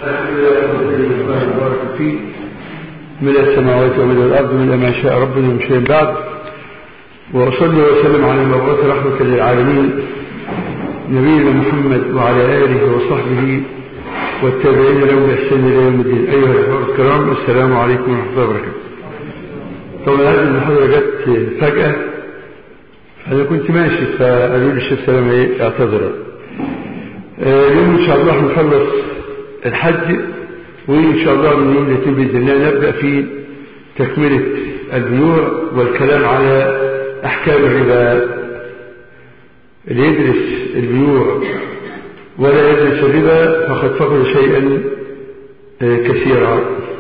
بارك فيه من السماوات ومن الأرض من ما شاء ربنا من شيء بعد وأصلي وسلم على المبعوث رحمة للعالمين نبينا محمد وعلى آله وصحبه والتابعين لهم بإحسان إلى يوم الدين أيها الأخوة الكرام السلام عليكم ورحمة الله وبركاته طبعا هذه المحاضرة جت فجأة أنا كنت ماشي فقالوا لي الشيخ سلام إيه اعتذر اليوم إن شاء الله نخلص الحج وإن شاء الله من يوم الاثنين بإذن الله نبدأ في تكملة البيوع والكلام على أحكام الربا اللي يدرس البيوع ولا يدرس الربا فقد فقد شيئا كثيرا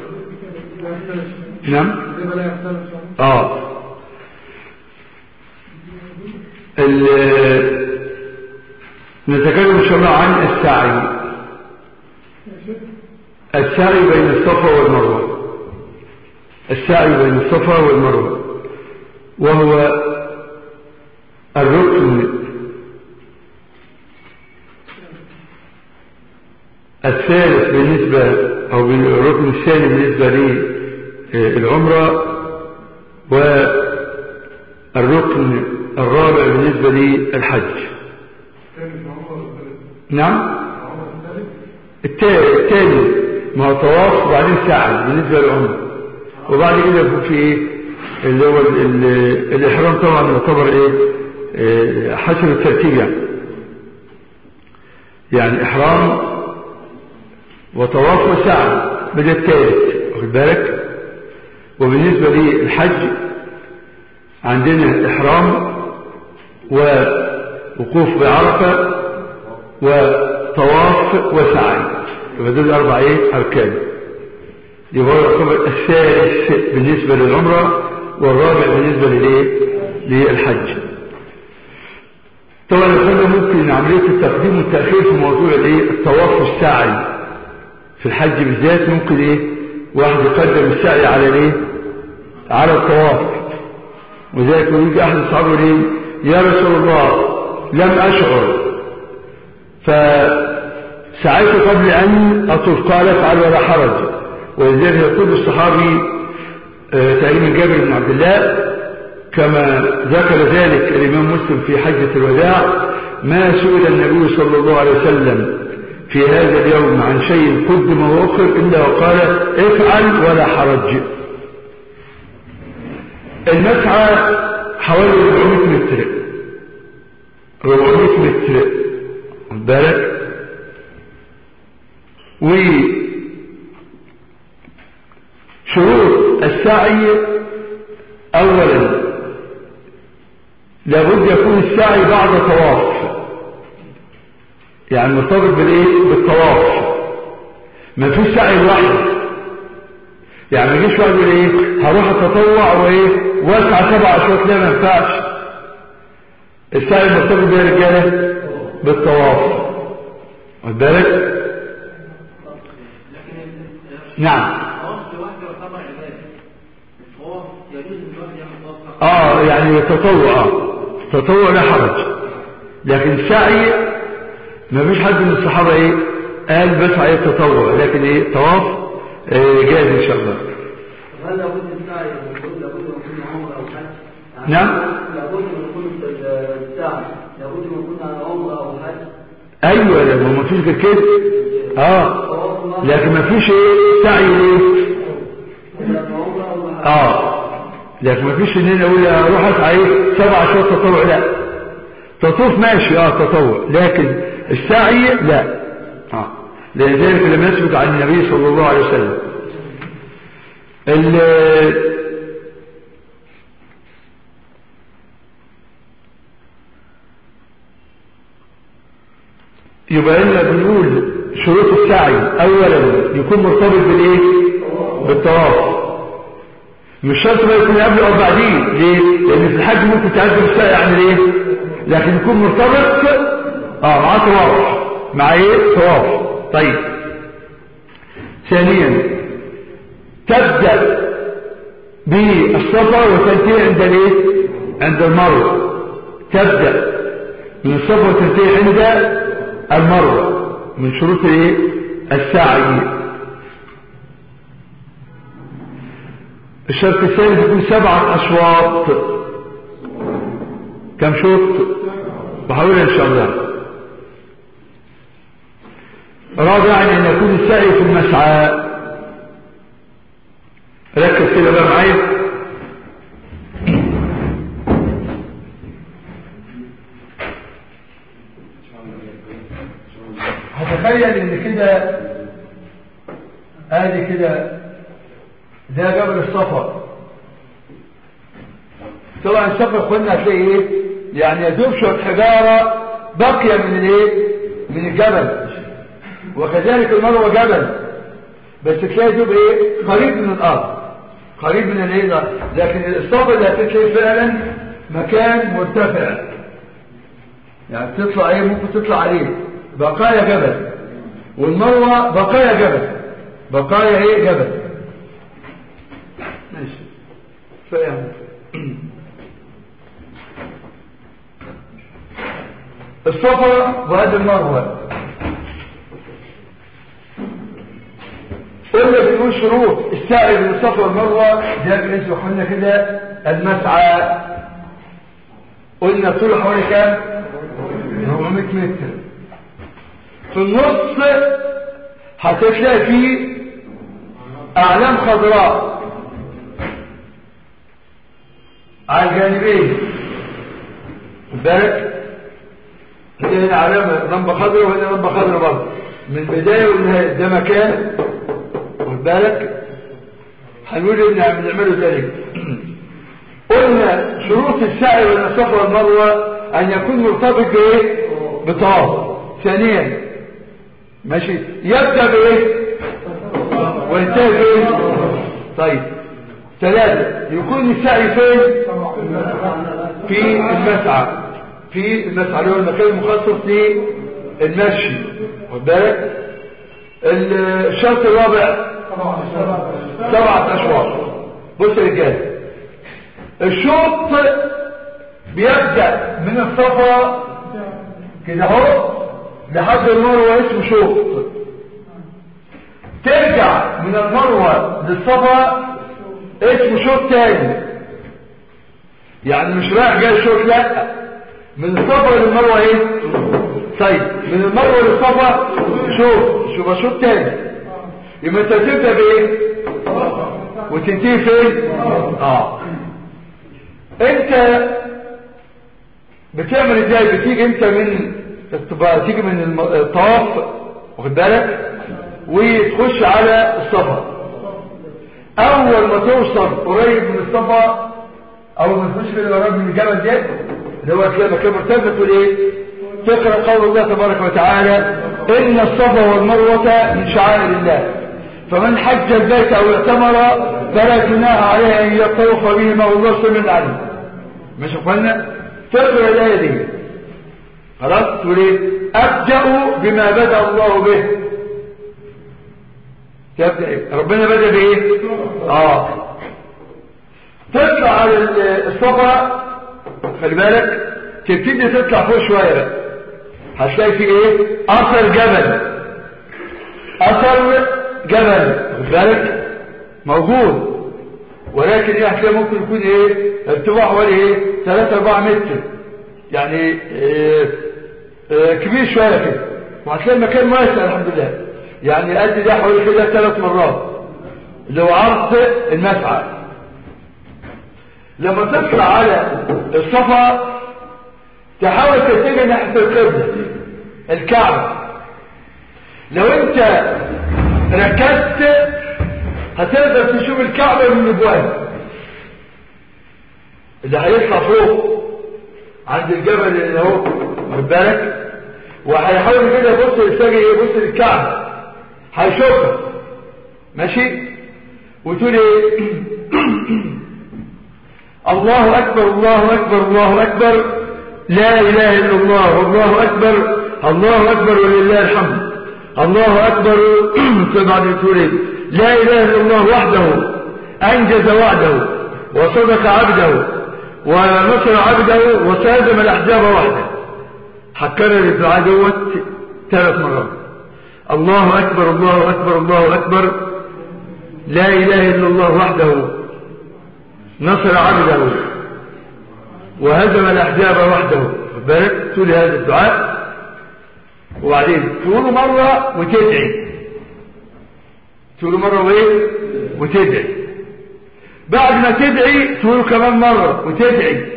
نعم آه نتكلم إن شاء الله عن السعي السعي بين الصفا والمروة السعي بين الصفا والمروة وهو الركن الثالث بالنسبة أو الركن الثاني بالنسبة للعمرة والركن الرابع بالنسبة للحج نعم الثاني ما هو طواف وبعدين سعي بالنسبة للعمرة وبعد كده يكون في ايه اللي هو الإحرام طبعا يعتبر ايه حسب الترتيب يعني يعني إحرام وطواف وسعي بدأ الثالث واخد بالك وبالنسبة للحج عندنا إحرام ووقوف بعرفة وطواف وسعي يبقى دول أربع إيه أركان يبقى يعتبر الثالث بالنسبة للعمرة والرابع بالنسبة للإيه للحج طبعا يا ممكن عملية التقديم والتأخير في موضوع الإيه الطواف والسعي في الحج بالذات ممكن إيه واحد يقدم السعي على الإيه على الطواف وذلك يجي أحد الصحابة ليه يا رسول الله لم أشعر فسعيت قبل أن أطوف قال افعل ولا حرج ولذلك يقول الصحابي تقريبا جابر بن عبد الله كما ذكر ذلك الإمام مسلم في حجة الوداع ما سئل النبي صلى الله عليه وسلم في هذا اليوم عن شيء قدم وأخر إلا وقال افعل ولا حرج المسعى حوالي 400 متر 400 متر بالك وشروط السعي اولا لابد يكون السعي بعد طواف يعني مرتبط بالايه بالطواف ما فيش سعي لوحده يعني ما يجيش واحد يقول ايه هروح اتطوع وايه واسعى سبع اشواط لا ما ينفعش السعي مرتبط بيه يا رجاله بالطواف واخد بالك نعم اه يعني تطوع تطوع لا حرج لكن السعي ما فيش حد من الصحابه ايه قال بس عليه التطوع لكن ايه طواف آه جاهز ان شاء الله هل لابد السعي لابد لابد ان يكون عمره او حج نعم لابد ان يكون السعي لابد ان يكون عمره او حج ايوه لا ما فيش غير كده اه لكن ما فيش ايه سعي ايه اه لكن ما فيش ان انا اقول اروح اسعى ايه سبع شهور تطوع لا تطوف ماشي اه تطوع لكن السعي لا اه لذلك لم يثبت عن النبي صلى الله عليه وسلم يبقى لنا بنقول شروط السعي اولا يكون مرتبط بالايه بالطواف مش شرط بقى يكون قبل او بعدين ليه لان في الحج ممكن تقدم السعي عن ايه لكن يكون مرتبط اه مع طواف مع ايه طواف طيب ثانيا تبدا بالصفا وتنتهي عند الايه عند المروه تبدا من الصفا وتنتهي عند المروه من شروط الايه السعي الشرط الثالث يكون سبعة أشواط كم شوط بحاولها إن شاء الله رابعا أن يكون السعي في المسعى ركز كده بقى معايا هتخيل ان كده ادي كده ده جبل الصفا طبعا الصفا قلنا هتلاقي ايه يعني يدوب شويه حجاره باقيه من الايه من الجبل وكذلك المروه جبل بس تلاقي دوب ايه قريب من الارض قريب من الايه ده لكن الصفا اللي هتلاقي فعلا مكان مرتفع يعني تطلع ايه ممكن تطلع عليه بقايا جبل والمروه بقايا جبل بقايا ايه جبل ماشي فاهم الصفا وهذه المروه قلنا بنقول شروط السعي بين الصفا والمروه ده بالنسبه قلنا كده المسعى قلنا طوله حوالي كام 400 متر في النص هتلاقي فيه اعلام خضراء على الجانبين بالك هنا علامة لمبة خضراء وهنا لمبة خضراء برضه من البداية والنهاية ده مكان واخد بالك هنقول ان بنعمله تاني قلنا شروط السعي بين الصفا والمروة ان يكون مرتبط بايه بطواف ثانيا ماشي يبدأ بايه وينتهي بايه طيب ثلاثة يكون السعي فين في المسعى في المسعى اللي هو المكان المخصص للمشي واخد بالك الشرط الرابع سبعة أشواط بص يا رجال الشوط بيبدأ من الصفا كده اهو لحد المروة اسمه شوط ترجع من المروة للصفا اسمه شوط تاني يعني مش رايح جاي شوط لا من الصفا للمروة ايه طيب من المروة للصفا شوط شوف شوط تاني يبقى انت تبدا بايه وتنتهي فين اه انت بتعمل ازاي بتيجي انت من الطباع تيجي من الطواف واخد بالك وتخش على الصفا اول ما توصل قريب من الصفا اول ما تخش كده قريب من الجبل ده اللي هو تلاقي مكان مرتفع تقول ايه تقرا قول الله تبارك وتعالى ان الصفا والمروه من شعائر الله فمن حج البيت او اعتمر فلا جناح عليه ان يطوف بهما والله سمع عليه مش اخوانا تقرا الايه دي خلاص تقول ايه ابدا بما بدا الله به تبدا ايه ربنا بدا بايه اه تطلع على الصفا خلي بالك تبتدي تطلع فوق شويه بقى هتلاقي في ايه اثر جبل اثر جبل خد بالك موجود ولكن ايه هتلاقي ممكن يكون ايه ارتفاع حوالي ايه 3 4 متر يعني إيه إيه كبير شويه كده وهتلاقي المكان واسع الحمد لله يعني قد ده حوالي كده ثلاث مرات اللي هو عرض المسعى لما تطلع على الصفا تحاول تتجه ناحيه القبله الكعبه لو انت ركزت هتقدر تشوف الكعبه من الابواب اللي هيطلع فوق عند الجبل اللي هو واخد بالك وهيحاول كده يبص يتجه يبص للكعبه هيشوفها ماشي وتقول ايه الله اكبر الله اكبر الله اكبر لا اله الا الله والله اكبر الله اكبر ولله الحمد الله اكبر طبعا تقول ايه لا اله الا الله وحده انجز وعده وصدق عبده ونصر عبده وسازم الاحزاب وحده هتكرر الدعاء دوت ثلاث مرات الله أكبر الله أكبر الله أكبر لا إله إلا الله وحده نصر عبده وهزم الأحزاب وحده بالك تقول هذا الدعاء وبعدين تقوله مرة وتدعي تقوله مرة وإيه وتدعي بعد ما تدعي تقوله كمان مرة وتدعي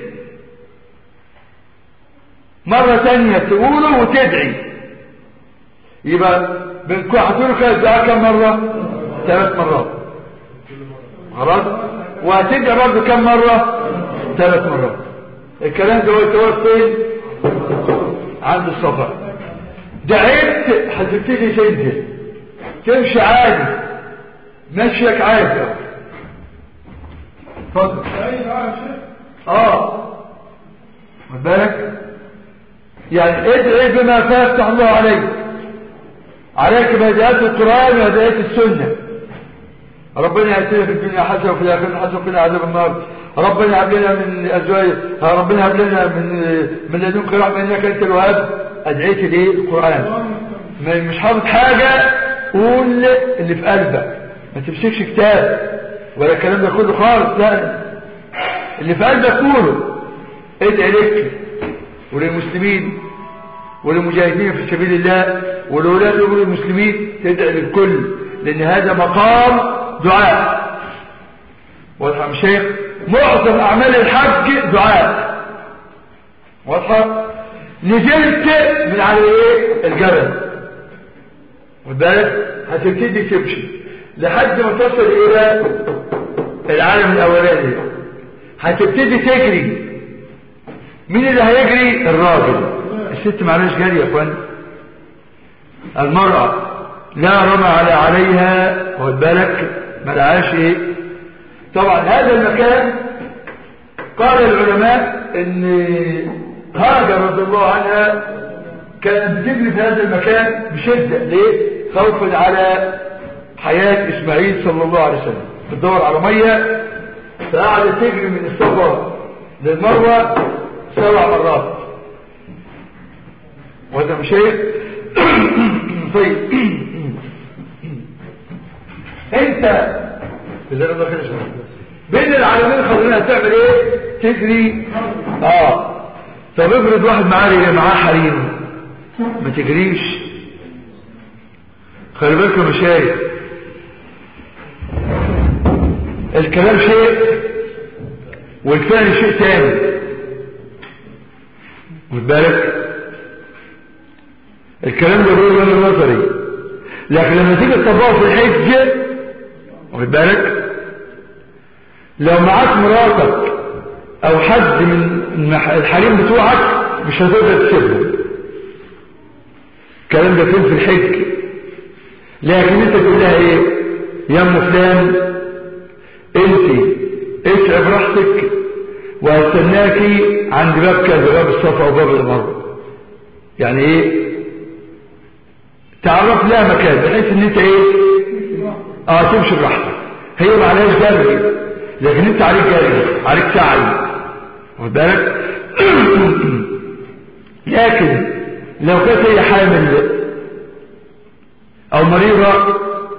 مرة تانية تقوله وتدعي يبقى بنكون هتقوله كده الدعاء كم مرة ثلاث مرات خلاص وهتدعي برضه كم مرة ثلاث مرات الكلام ده هو يتوقف فين عند الصفا دعيت هتبتدي تنزل تمشي عادي مشيك عادي اتفضل اه خد بالك يعني ادعي بما فافتح الله عليك عليك بهدايات القرآن وهدايات السنة ربنا يأتينا في الدنيا حسنة وفي الآخرة حسنة وقنا عذاب النار ربنا هب لنا من أزواج ربنا هب لنا من من لدنك رحمة إنك أنت الوهاب أدعيت ليه القرآن مش حافظ حاجة قول اللي في قلبك ما تمسكش كتاب ولا الكلام ده كله خالص لا اللي في قلبك قوله ادعي لك وللمسلمين وللمجاهدين في سبيل الله ولولاة امور المسلمين تدعي للكل لان هذا مقام دعاء واضحه يا شيخ معظم اعمال الحج دعاء واضحه نزلت من على ايه الجبل خد بالك هتبتدي تمشي لحد ما تصل الى العالم الاولاني هتبتدي تجري مين اللي هيجري الراجل الست معلش جري يا اخوان المرأة لا رمى على عليها واخد بالك ملعاش ايه طبعا هذا المكان قال العلماء ان هاجر رضي الله عنها كانت بتجري في هذا المكان بشدة ليه خوفا على حياة اسماعيل صلى الله عليه وسلم بتدور على مية فقعدت تجري من الصفا للمروة سبع مرات وهذا مش ايه طيب انت اذا انا داخل بين العالمين خلينا تعمل ايه تجري اه طب افرض واحد معاه معاه حريم ما تجريش خلي بالكم يا مشايخ الكلام شيء والفعل شيء تاني خد بالك الكلام ده بيقول انا نظري لكن لما تيجي تطبقه في الحج واخد بالك لو معاك مراتك او حد من الحريم بتوعك مش هتقدر تسيبهم الكلام ده فين في الحج لكن انت تقول لها ايه يا ام فلان انت اسعى براحتك وهستناكي عند باب كذا باب الصفا وباب المروه يعني ايه تعرف لها مكان بحيث ان انت ايه اه تمشي براحتك هي ما عليهاش جري لكن انت عليك جري عليك سعي واخد بالك لكن لو كانت هي حامل او مريضة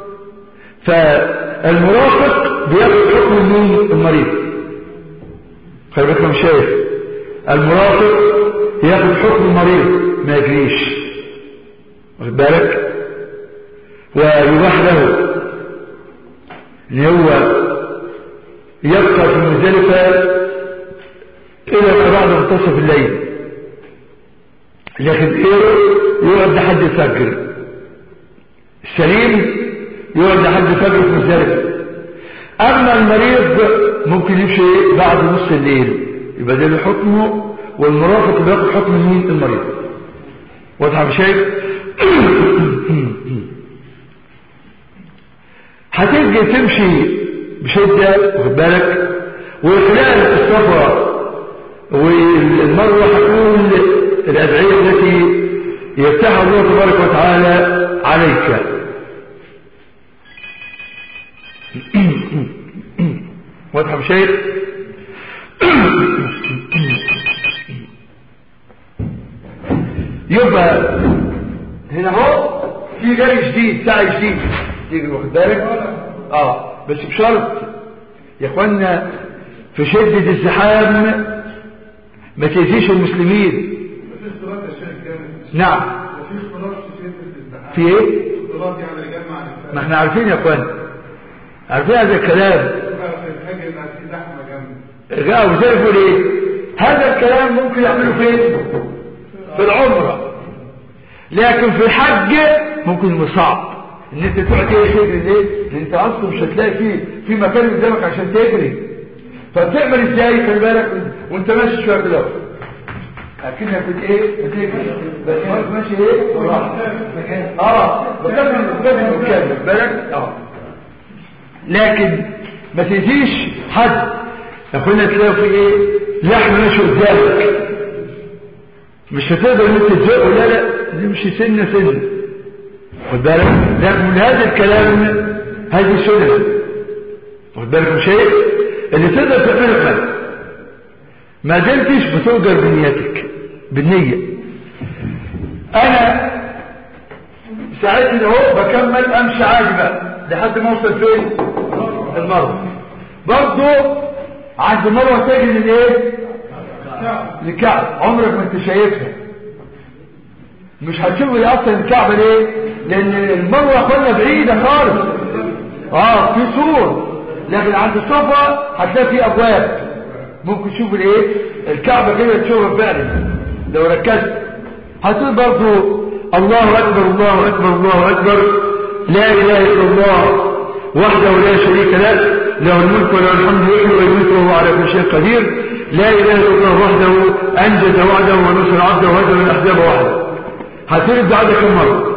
فالمرافق بياخد حكم من المريض خلي بالك مش شايف المرافق ياخد حكم المريض ما يجريش واخد بالك ويباح له ان هو يبقى في مزدلفة الى ما بعد منتصف الليل لكن غيره يقعد لحد الفجر السليم يقعد لحد الفجر في مزدلفة اما المريض ممكن يمشي بعد نص الليل يبقى ده حكمه والمرافق بياخد حكم مين المريض واضح يا شايف هتبقى تمشي بشدة واخد بالك وخلال السفر والمروة هتقول الأدعية التي يفتحها الله تبارك وتعالى عليك واضح يا شايف يبقى هنا اهو في جري جديد سعي جديد تيجي واخد بالك اه بس بشرط يا اخوانا في شدة الزحام ما تأذيش المسلمين مفيش صلاة يا شيخ جامد نعم مفيش صلاة في شدة الازدحام في ايه صلاة يعني يجمع الإنسان ما احنا عارفين يا اخوانا عارفين هذا الكلام بقى في الحاجة يبقى في زحمة جامدة رجعوا وزي يقول ايه هذا الكلام ممكن يعمله فين في العمرة لكن في الحج ممكن يبقى صعب ان انت تقعد ايه تجري ليه لان انت اصلا مش هتلاقي فيه في مكان قدامك عشان تجري فبتعمل ازاي خلي بالك وانت ماشي شويه كده اكنك بت ايه بتجري بس وانت ماشي ايه بالراحه اه بتعمل بتعمل مكان بالك اه لكن ما تأذيش حد اخونا تلاقوا في ايه لحم ماشي قدامك مش هتقدر ان انت تزقه لا لا نمشي سنه سنه خد بالك لكن من هذا الكلام هذه سنه خد بالك من شيء اللي تقدر تعمله اعمله ما زلتش بتؤجر بنيتك بالنيه انا ساعتها اهو بكمل امشي عادي بقى لحد ما اوصل فين المروه برضه عند المروه تجي للايه للكعب عمرك ما انت شايفها مش هتشوف لي اصلا الكعبه ليه لان المروه قلنا بعيده خالص اه في سور لكن عند الصفا هتلاقي في ابواب ممكن تشوف الايه الكعبه كده تشوفها فعلا لو ركزت هتقول برضو الله اكبر الله اكبر الله اكبر لا اله الا الله وحده لا شريك له له الملك وله الحمد يحيي ويميت وهو على كل شيء قدير لا اله الا الله وحده انجز وعده ونصر عبده وهزم الاحزاب وحده هتقول الدعاء ده كم مره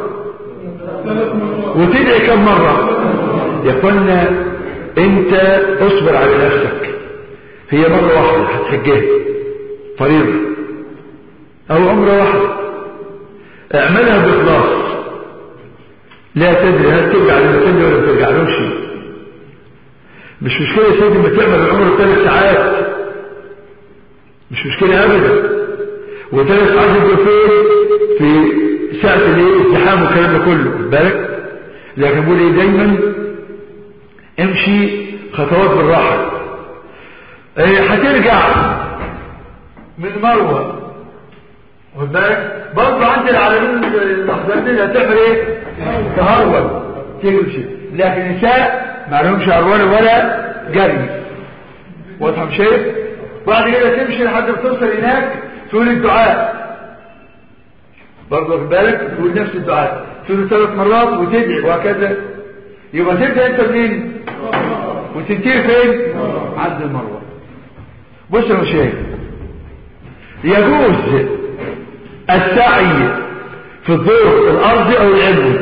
وتدعي كم مره يا اخوانا انت اصبر على نفسك هي مره واحده هتحجها فريضه او عمره واحده اعملها باخلاص لا تدري هل ترجع للمكان ده ولا ما ترجعلوش مش مشكله يا سيدي ما تعمل العمره ثلاث ساعات مش مشكله ابدا وثلاث ساعات يبقى فين في ساعه الايه الزحام والكلام ده كله خد بالك لكن بقول ايه دايما امشي خطوات بالراحه ايه هترجع من مروه خد بالك برضه عند العالمين المحزنين هتعمل ايه تهرول تمشي لكن النساء ما لهمش هرول ولا جري واضحه مش شايف بعد كده تمشي لحد ما توصل هناك تقول الدعاء برضه خد بالك تقول نفس الدعاء تقول ثلاث مرات وتدعي وهكذا يبقى تبدا انت منين وتنتهي فين عند المروه بص يا مشايخ يجوز السعي في الدور الارضي او العلوي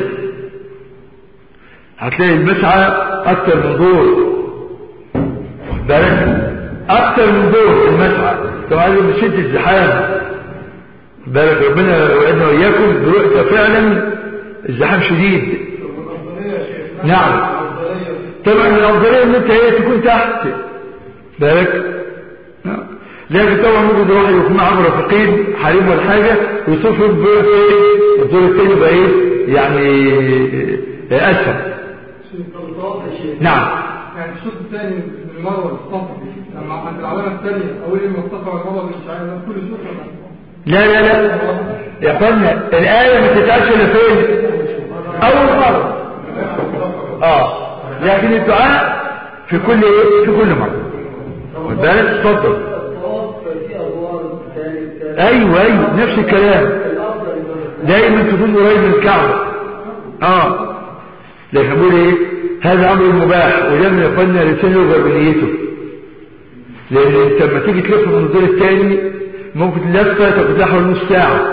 هتلاقي المسعى اكتر من دور واخد بالك اكتر من دور المسعى طبعا من شده الزحام واخد بالك ربنا وعدنا واياكم دلوقتي فعلا الزحام شديد الأفضلية يا شيخ نعم. الأفضلية طبعا الافضليه ان انت هي تكون تحت بالك نعم. لكن طبعا ممكن الواحد يكون معاه مرافقين حريم ولا حاجه ويصفوا الدور ايه الدور الثاني يبقى ايه يعني آه، اسهل شيخ الطواف يا شيخ نعم يعني الشوط الثاني من المروة للصفا لما عند العلامة الثانية أول يوم الصفا والمروة بالشعير ده كل شوط ولا لا لا لا يا اخوانا الآية ما تتقالش الا فين أول مرة اه لكن الدعاء في كل ايه في كل مرة خد بالك اتفضل الطواف في أدوار ثاني ثالث ايوه ايوه نفس الكلام الأفضل يكون دايما تكون قريب من الكعبة اه لكن بقول ايه هذا امر مباح ولما يقولنا لسان يغير بنيته لان انت لما تيجي تلف من الدور الثاني ممكن لفه تاخد لها حوالي نص ساعه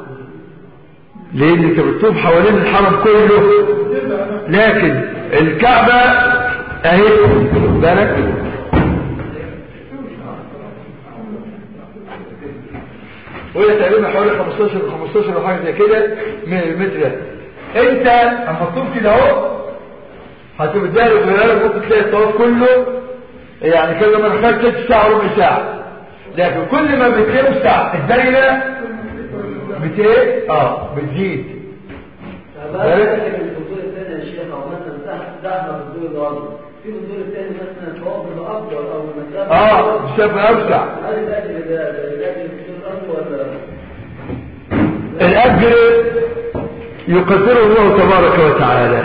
لان انت بتطوف حوالين الحرم كله لكن الكعبه اهي خد بالك وهي تقريبا حوالي 15 15 او حاجه زي كده من المتر انت اما تطوف كده اهو هتبقى داير وغيرك ممكن تلاقي الطواف كله يعني كل ما دخلت ست ساعه ربع ساعه لكن كل ما بتوسع الدايره بت ايه اه بتزيد فبقى لكن الدكتور زحمه في الدور الارضي في الدور الثاني مثلا التوافق افضل او المسافه اه مسافة اوسع هل الاجر ده ده الاجر في الدور الارضي ولا الاجر يقدره الله تبارك وتعالى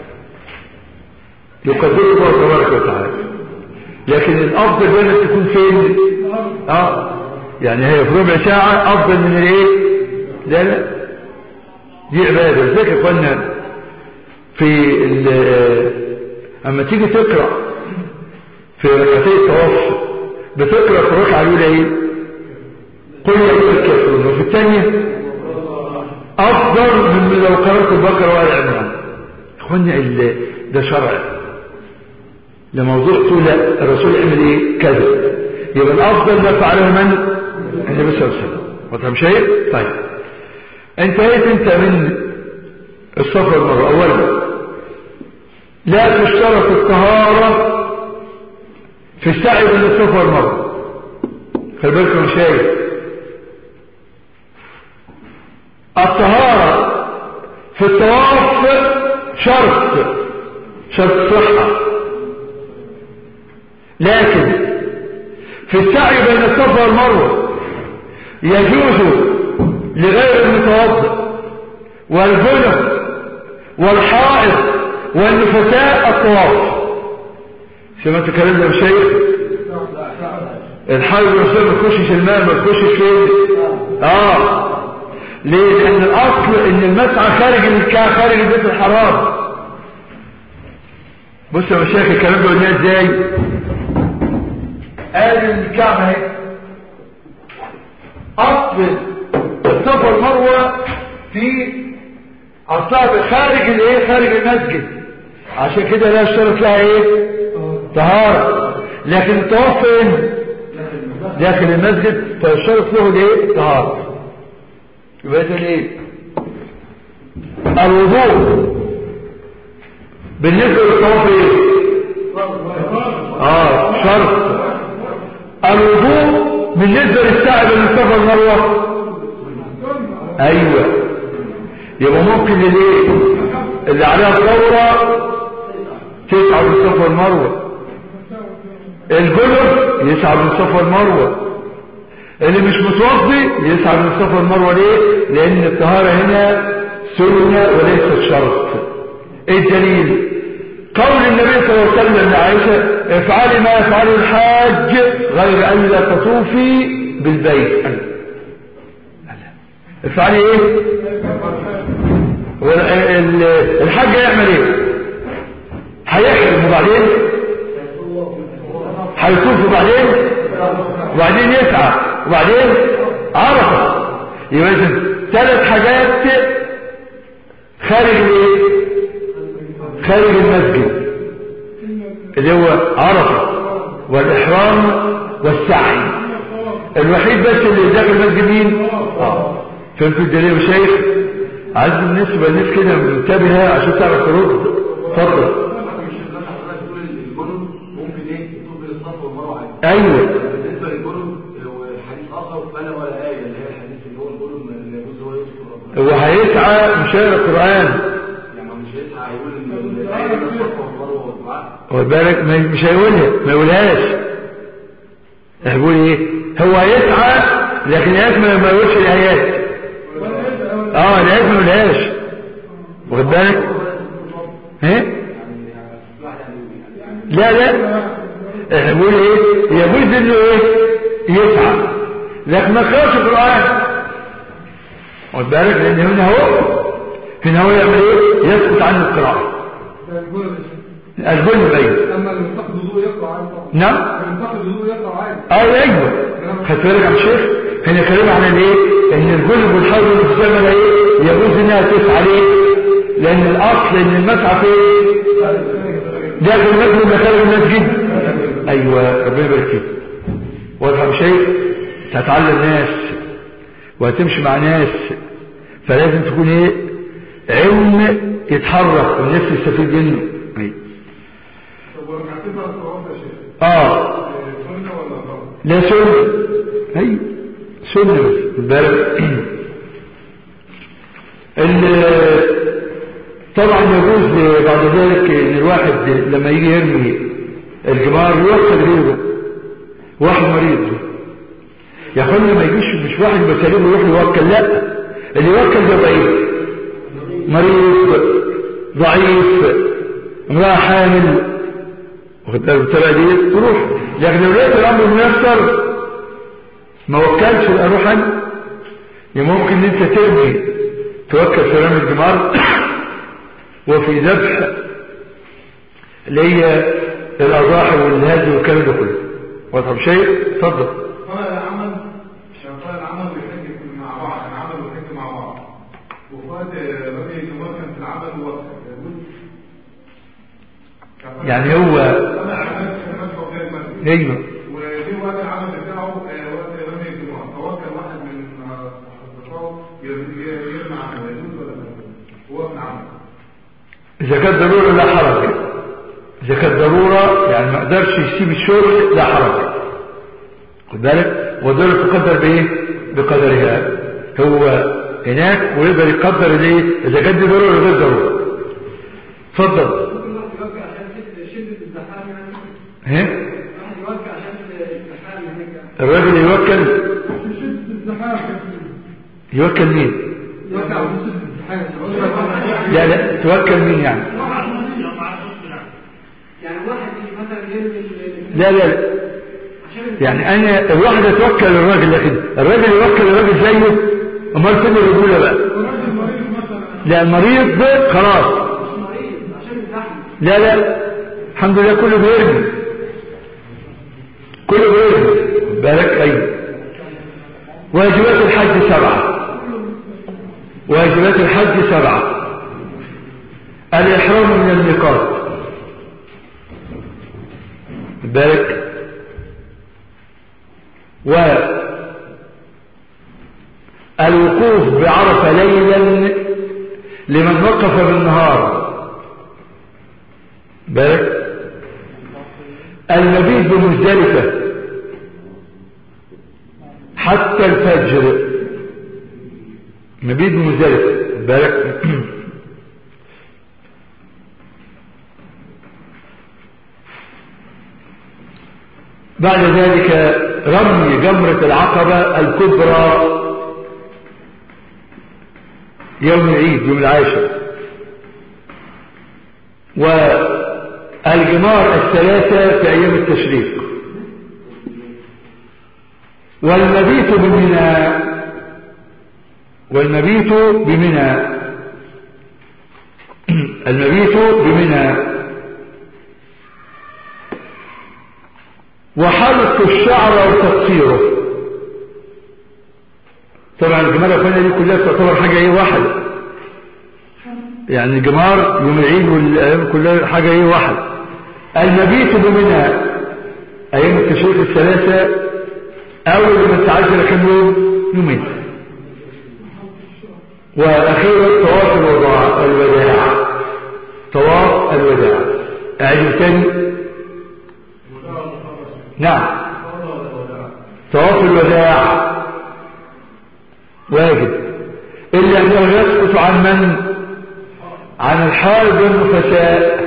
يقدره الله تبارك وتعالى لكن الافضل انك تكون فين اه يعني هي في ربع ساعة افضل من الايه لا لا دي عبادة ازيك يا اخوانا في ال- اما تيجي تقرأ في ركعتي التوسط بتقرأ في الركعة الاولى ايه قل يا ايها الكافرون وفي الثانية افضل من لو قرأت البقرة وآل عمران اخوانا ال- ده شرع ده موضوع تقول لا الرسول يعمل ايه كذا يبقى الافضل ما فعله من النبي صلى الله عليه وسلم وتفهم شيء طيب انتهيت انت من الصفر المرة اولا لا تشترط الطهارة في السعي بين الصفر والمرة خلي بالكم شيء الطهارة في الطواف شرط شرط صحة لكن في السعي بين الصفا والمروة يجوز لغير المتوضئ والجنب والحائض والنفساء الطواف سمعت الكلام ده يا شيخ الحائض والنفساء ما تخشش الماء ما تخشش فين اه ليه لان الاصل ان المسعى خارج الكعبه خارج البيت الحرام بص يا مشايخ الكلام ده قلناه ازاي قال ان الكعبه اهي اصل الصفا والمروه في اصلها خارج الايه خارج المسجد عشان كده لا يشترط لها ايه طهاره لكن الطواف فين داخل المسجد فيشترط له الايه الطهاره يبقى ده ايه الوضوء بالنسبه للطواف ايه اه شرط الوضوء بالنسبه للسعي بين الصفا والمروه ايوه يبقى ممكن الايه اللي عليها الثوره تسعى بالصفا والمروه الجنب يسعى بالصفا والمروه اللي مش متوضي يسعى من الصفا والمروه ليه لان الطهاره هنا سنه وليست شرط ايه الدليل قول النبي صلى الله عليه وسلم لعائشه افعلي ما يفعله الحاج غير ان لا تطوفي بالبيت افعلي ايه الحاج يعمل ايه هيحرم وبعدين هيطوف وبعدين وبعدين يسعى وبعدين عرفه يبقى اذا ثلاث حاجات خارج الايه خارج المسجد اللي هو عرفه والاحرام والسعي الوحيد بس اللي داخل المسجد مين اه فهمت الدليل يا شيخ عايز بالنسبه للناس كده منتبهه عشان تعرف ترد اتفضل ممكن ايه يطوف بين الصفا والمروه عادي ايوه بالنسبه للجنب حديث اخر فلا ولا ايه اللي هي الحديث اللي هو الجنب ما يجوز هو يذكر ربنا هو هيسعى مش هيقرا القران يعني مش هيسعى هيقول ان الايه بين الصفا والمروه والدعاء واخد بالك ما- مش هيقولها ما يقولهاش هيقول ايه هو هيسعى لكن الايات ما ما يقولش الايات اه الايات ما يقولهاش واخد بالك ها لا لا هيقول ايه يجوز انه ايه يسعى لكن ما يقراش القران واخد بالك لان هنا هو هنا هو يعمل ايه يسكت عن القراءه ده الجنب الجن بعيد اما اللي مستقبل الوضوء يقرا عادي طبعا نعم اللي مستقبل الوضوء يقرا عادي اه ايوه خدت بالك يا عم شيخ هنا كلام عن الايه ان الجلب والحوض والمسلمة ايه يجوز انها تسعى ليه لان الاصل ان المسعى فين داخل المسجد ولا خارج المسجد ايوه ربنا يبارك فيك واضح يا عم شيخ هتتعلم ناس وهتمشي مع ناس فلازم تكون ايه علم يتحرك والناس تستفيد منه أيوة. طب وركعتين ثلاث صلوات يا شيخ اه سنه ولا فرض؟ لا سنة هي سنة بس البلد طبعا يجوز بعد ذلك ان الواحد لما يجي يرمي الجمار يوكل غيره واحد مريض يا اخوانا ما يجيش مش واحد بسليم ويروح يوكل لا اللي يوكل ده ضعيف مريض ضعيف امرأة حامل واخد بالك الطريقة دي تروح لكن لو لقيت الامر ميسر ما وكلش يبقى روح انا يعني ممكن ان انت ترمي توكل في رمي الجمار وفي ذبح اللي هي الاضاحي والهدي والكلام ده كله واضح شيء اتفضل قال العمل شغال العمل والحج مع بعض العمل والحج مع بعض وفات رمي الجمار كان في العمل ووقت يعني هو انا عملت مشروع غير المسجد ايوه ودي وقت العمل بتاعه آه، وقت رمي الجمار توكل واحد من آه، اصدقائه يرمي يرمي عنه يجوز ولا لا يجوز؟ هو في العمل اذا كانت ضروره لا حرج اذا كانت ضروره يعني ما قدرش يسيب الشغل لا حرج خد بالك والضروره تقدر بايه بقدرها هو هناك ويقدر يقدر الايه اذا كانت دي ضروره غير ضروره اتفضل ممكن واحد يوقع عشان شدة الزحام يعني ها واحد يوقع عشان الزحام هناك الراجل يوكل في شدة الزحام يوكل مين يوقع في شدة الزحام لا لا توكل مين يعني يعني واحد يجي مثلا يرمي ال- لا لا لا. عشان ال- يعني انا الواحد يتوكل الراجل لكن الراجل يوكل الراجل زيه امال فين الرجوله بقى الراجل مريض مثلا لا المريض ده خلاص مش مريض عشان الزحمة لا لا الحمد لله كله بيرمي كله بيرمي بالك ايوه واجبات الحج سبعه واجبات الحج سبعه الاحرام من الميقات بالك و الوقوف بعرفه ليلا لمن وقف بالنهار بالك المبيت بمزدلفة حتى الفجر مبيت بمزدلفة بالك بعد ذلك رمي جمرة العقبة الكبرى يوم العيد يوم العاشر والجمار الثلاثة في أيام التشريق والمبيت بمنى والمبيت بمنى المبيت بمنى وحلق الشعر وتقصيره طبعا الجمال الأخوانية دي كلها تعتبر حاجة ايه واحدة يعني الجمار يوم العيد والأيام كلها حاجة ايه واحد المبيت بمنى أيام التشريق الثلاثة أول ما تعجل كم يوم يومين وأخيرا طواف الوداع الوداع طواف الوداع أعيد تاني نعم طواف الوداع واجب إلا أنه يسقط عن من عن الحائض والنفساء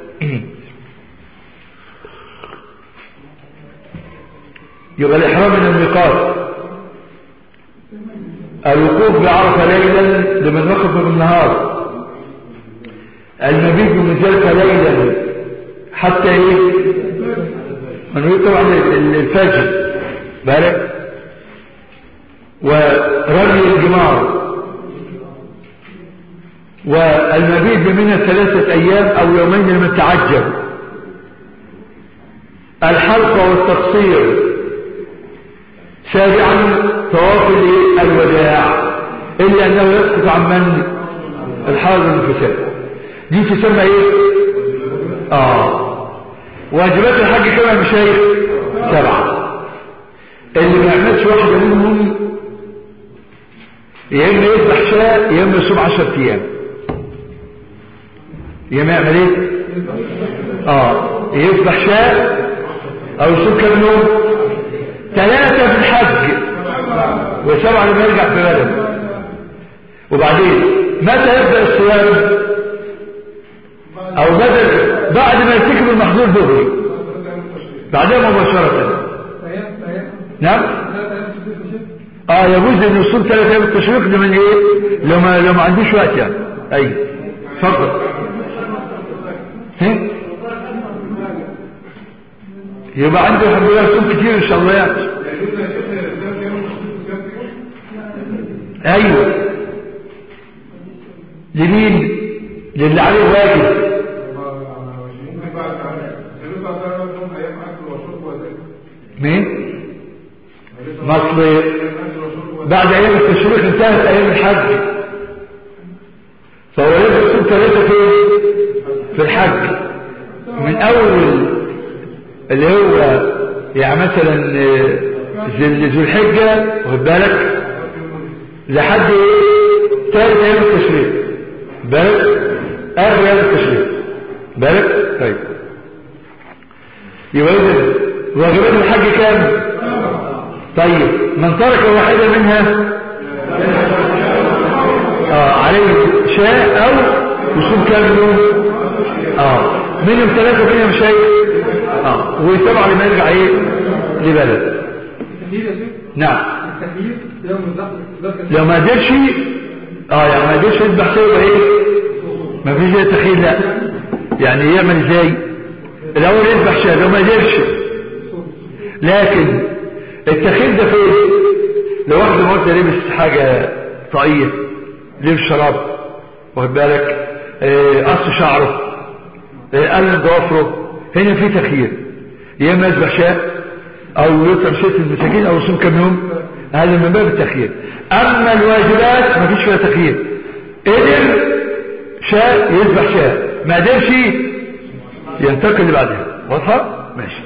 يبقى الإحرام من الميقات الوقوف بعرفة ليلا لمن وقف بالنهار المبيت بمزدلفة ليلا حتى ايه من يريد طبعا الفجر بالك ورمي الجمار والمبيت بمنى ثلاثة أيام أو يومين لمن تعجل الحلقة والتقصير سابعا طواف الوداع إلا أنه يسقط عن من الحاضر الانفساد دي تسمى ايه اه واجبات الحج كما يا مشايخ سبعة اللي ما يعملش واحدة منهم يا اما يذبح شاء يا اما يصوم 10 ايام يا اما يعمل ايه اه يذبح شاء او يصوم كم يوم ثلاثة في الحج وسبعة لما يرجع في بلد وبعدين متى يبدأ الصيام او بدل بعد ما يرتكب المحظور دغري بعدها مباشرة أيام أيام نعم ثلاث أيام تشريك وشرك اه يجوز ان يصوم ثلاث ايام التشريق ده من ايه لو ما لو ما عندوش وقت يعني اي اتفضل ها؟ يبقى عنده الحمد لله صوم كتير ان شاء الله يعني ايوه لمين للي عليه واجب ممكن بعد النبي صلى الله عليه وسلم يوم ايام اكل وشرب وزكاه مين مصر بعد ايام التشريق انتهت ايام الحج فهو لازم يصوم ثلاثة فين في الحج من اول اللي هو يعني مثلا آه، ذي ذو الحجة واخد بالك لحد ايه ثالث ايام التشريق بالك اخر ايام التشريق بالك طيب يبقى اذا واجبات الحج كام طيب من ترك واحدة منها آه عليه شاء او يصوم كام يوم اه منهم ثلاثة منهم شيء اه ويتبع لما يرجع ايه لبلد التخيير يا شيخ نعم التخيير يوم الزحف ذكر لو ما قدرش اه يعني ما قدرش يذبح سوى ايه ما فيش زي تخيل لا يعني يعمل ازاي الاول يذبح شاة لو ما قدرش لكن التخيل ده فين لو واحد مرة لبس حاجة طاقية لبس شراب واخد بالك آه، قص شعره آه، قلم ضوافره هنا في تخيير يا اما يذبح شاة او يطعم ست المساكين او يصوم كم يوم هذا من باب التخيير اما الواجبات ما فيش فيها تخيير قدر شاء يذبح شاء ما قدرش ينتقل اللي بعدها واضحه ماشي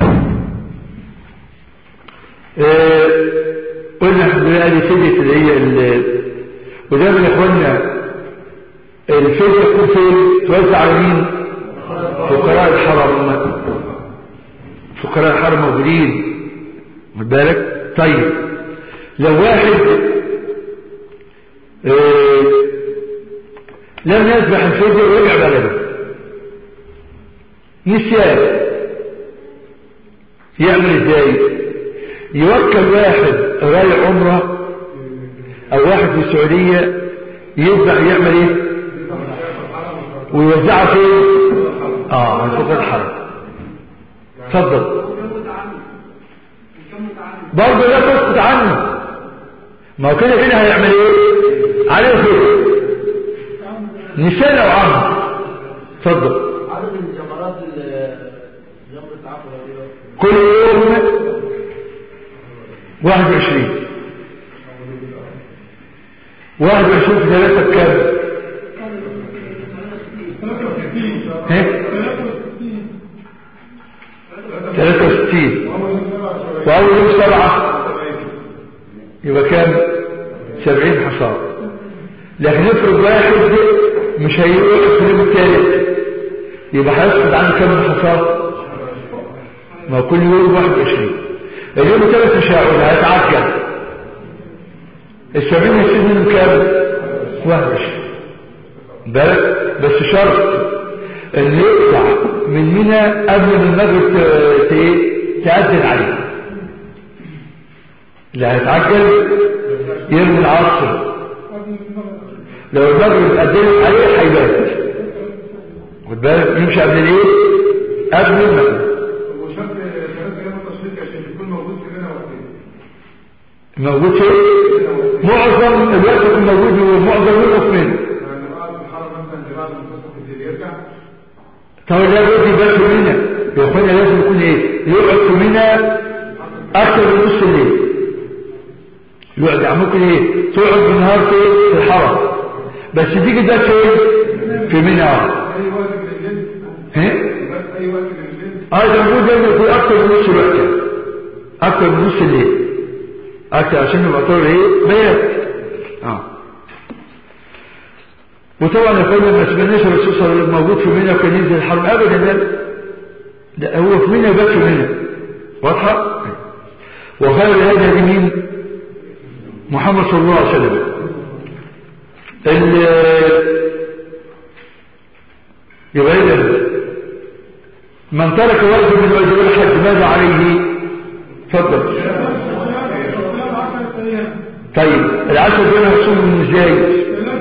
آه، قلنا الحمد لله دي فدية اللي هي ال- ودايما يا اخوانا الفدية تكون فين توزع على مين فقراء الحرم فقراء الحرم موجودين خد بالك طيب لو واحد آه، لم يذبح الفدية ورجع بلده نسيان يعمل ازاي يوكل واحد رايح عمره او واحد في السعودية يذبح يعمل ايه ويوزعها فين اه عن فوق الحرم اتفضل برضه لا تسقط عنه ما هو كده كده هيعمل ايه عليه فين نسان او عمد اتفضل عدد الجمرات ال- جمرة عقبة دي بقى. كل يوم 21 21 في ثلاثة بكام؟ ها؟ 63 وأول يوم سبعة يبقى كام؟ 70 حصار لكن افرض واحد مش هيقول في اليوم الثالث يبقى هيسقط عنه كام حصار؟ ما كل يوم 21 اليوم الثالث مش هيقول هيتعجل السبعين يصير منهم كام؟ 21 بالك بس شرط ان يقطع من منى قبل ما المغرب ت- ت- إيه؟ تأذن عليه اللي هيتعجل يرمي العصر لو المغرب أذنت عليه هيبات خد بالك يمشي قبل الايه؟ قبل المغرب وشرط ثلاث ايام التشريق عشان يكون موجود في لنا وقتين موجود فين؟ معظم الوقت يكون موجود ومعظم يوقف منه يعني بعد الحرم مثلا اللي بعد منتصف الليل يرجع طب ده الوقت يبات في منى يا اخوانا لازم يكون ايه؟ يقعد في منى اكثر من نص الليل يقعد يعني ممكن ايه؟ تقعد بالنهار فين؟ في الحرم بس تيجي ده فين؟ في منى اه اي وقت من الليل ها؟ بس اي وقت من الليل اه ده موجود لازم يكون اكثر من نص الوقت يعني. اكثر من نص الليل اكثر عشان يبقى طول ايه؟ بيات اه وطبعا يا اخوانا ما سمعناش الرسول صلى الله عليه وسلم موجود في منى وكان ينزل الحرم ابدا لا لا هو في منى وبات في منى واضحه وخير هذا مين محمد صلى الله عليه وسلم ال- يبقى إذا من ترك واجب من واجب الحج ماذا عليه تفضل طيب العشر دول هتصوم من ازاي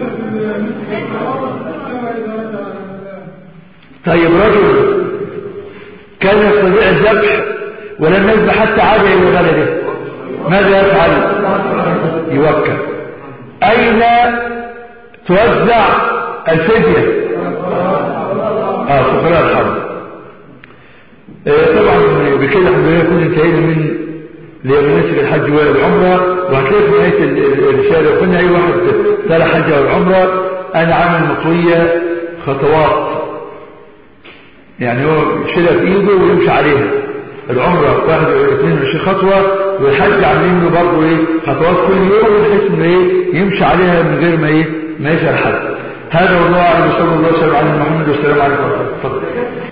طيب رجل كان يستطيع الذبح ولم يذبح حتى عاد الى بلده ماذا يفعل يوكل اين توزع الفديه اه فقراء الحرب آه طبعا بكده الحمد لله كنا انتهينا من لمناسك الحج والعمرة وهتلاقي في نهاية الرسالة قلنا أي واحد تلا حج أو العمرة أنا عامل مطوية خطوات يعني هو يشيلها في إيده ويمشي عليها العمرة واحد اثنين وعشرين خطوة والحج عاملين له برضه إيه خطوات كل يوم بحيث إنه إيه يمشي عليها من غير ما إيه ما يسأل حد هذا والله أعلم صلى الله عليه وسلم على محمد والسلام عليكم ورحمة الله